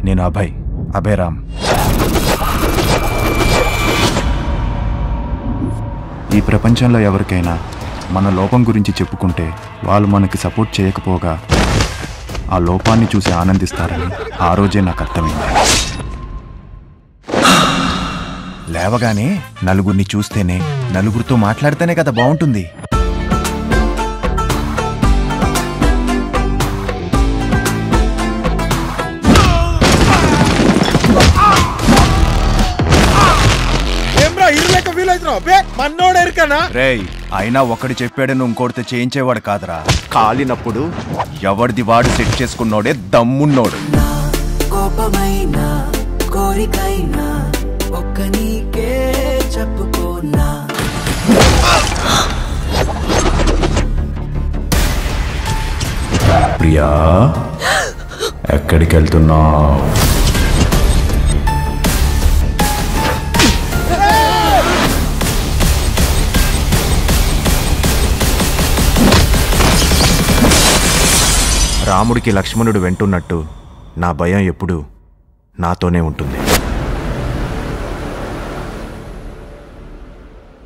నేను అభయ్ అభయ్ రామ్ ఈ ప్రపంచంలో ఎవరికైనా మన లోపం గురించి చెప్పుకుంటే వాళ్ళు మనకి సపోర్ట్ చేయకపోగా ఆ లోపాన్ని చూసి ఆనందిస్తారని ఆ రోజే నాకు అర్థమైంది లేవగానే నలుగురిని చూస్తేనే నలుగురితో మాట్లాడితేనే కదా బాగుంటుంది ఏమ్రా ఇరులేక వీలైతున్నావు బే మన్నోడు ఎరుకనా రేయ్ అయినా ఒకటి చెప్పాడని ఇంకోటితో చేయించేవాడు కాదురా కాలినప్పుడు ఎవడిది వాడు సెట్ చేసుకున్నోడే దమ్మున్నోడు కోపమైనా కోరికైనా ఒక్క నీకే చెప్పుకోనా ప్రియా ఎక్కడికి వెళ్తున్నావు రాముడికి లక్ష్మణుడు వెంటున్నట్టు నా భయం ఎప్పుడు నాతోనే ఉంటుంది